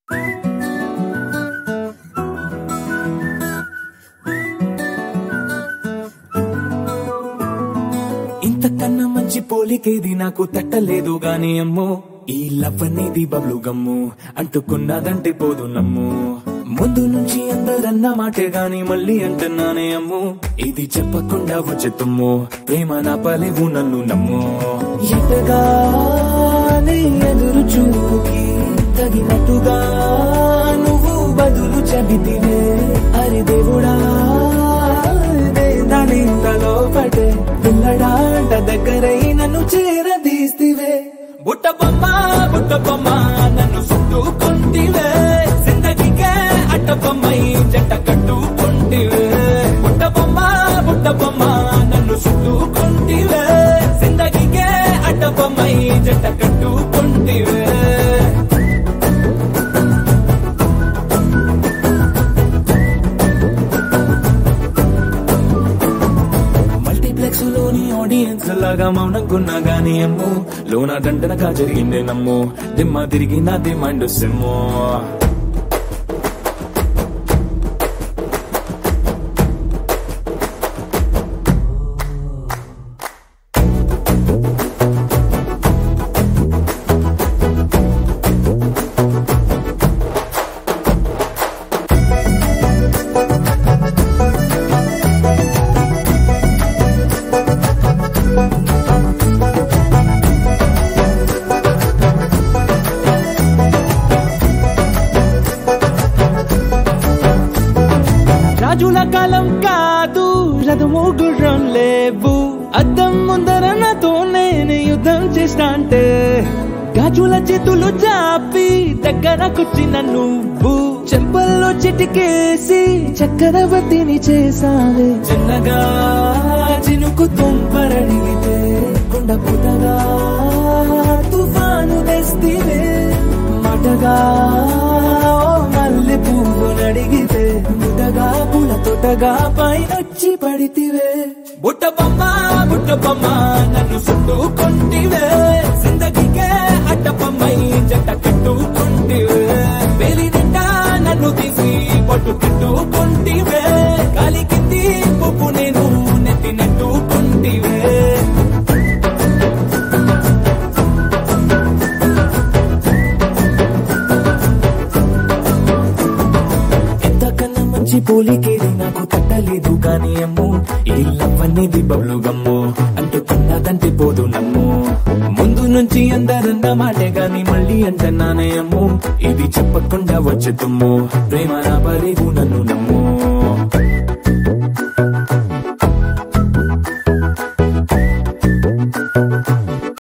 ఇంతకన్నా మంచి పోలికేది నాకు తట్టలేదు గాని అమ్మో ఈ లవ్ అనేది బబ్లు గమ్ము అంటుకున్నదంటే పోదు నమ్ము ముందు నుంచి అందరన్న మాటే గాని మళ్ళీ అంటున్నానే అమ్ము ఇది చెప్పకుండా వచ్చే తుమ్ము ప్రేమ నా పలేవు నన్ను నమ్ము ఎటగానే ఎదురు చూకి తగినట్టుగా నువ్వు బదులు చెబితివే అరి దేవుడా దానింతలో పడే పిల్లడాంట దగ్గరై నన్ను చేరదీస్తివే బుట్ట బొమ్మ బుట్ట బొమ్మ నన్ను చుట్టుకుంటివే జిందగీకే అట్ట బొమ్మై జంట కట్టుకుంటివే బుట్ట బొమ్మ బుట్ట బొమ్మ నన్ను చుట్టుకుంటివే జిందగీకే అట్ట బొమ్మై జంట కట్టుకుంటివే మల్టీప్లెక్స్ లోని ఆడియన్స్ లాగా మౌనంకున్నా గానీ అమ్ము లోన దండనగా జరిగిందే నమ్ము దిమ్మ తిరిగి నా దిమ్మండు సిమ్ము రాజుల కాలం కాదు రథము గుర్రం లేవు అద్దం ముందర నాతో నేను యుద్ధం చేస్తా అంటే గాజుల చేతులు చాపి దగ్గరకొచ్చిన నువ్వు చెంపల్లో చిటికేసి చక్రవర్తిని చేసావే చిన్నగా చినుకు తుంపరడిగితే కొండ పుటగా తుఫాను తెస్తివే మటగా ఓ మల్లె పువ్వు నడిగితే ముటగా పుల తొటగా పైనొచ్చి పడితివే బుట్ట బొమ్మ బుట్ట బొమ్మ నన్ను చుట్టుకుంటివే జిందగీకే అట్ట బొమ్మై జంట కట్టుకుంటివే వేలి నిండా నన్ను తీసి పట్టు కట్టుకుంటివే కాలి కింది పువ్వు నేను నెత్తి నెట్టుకుంటివే ఎంతకన్నా మంచి పోలికేది నాకు తట్టలేదు కానీ అమ్ము ఈ లవ్ అనేది బబ్లు గమ్ము అంటుకున్నదంటే పోదు నమ్ము ముందు నుంచి అందరన్న మాటే గాని మళ్ళీ అంటున్నానే అమ్ము ఇది చెప్పకుండా వచ్చే తుమ్ము ప్రేమ నా పరేగు నన్ను నమ్ము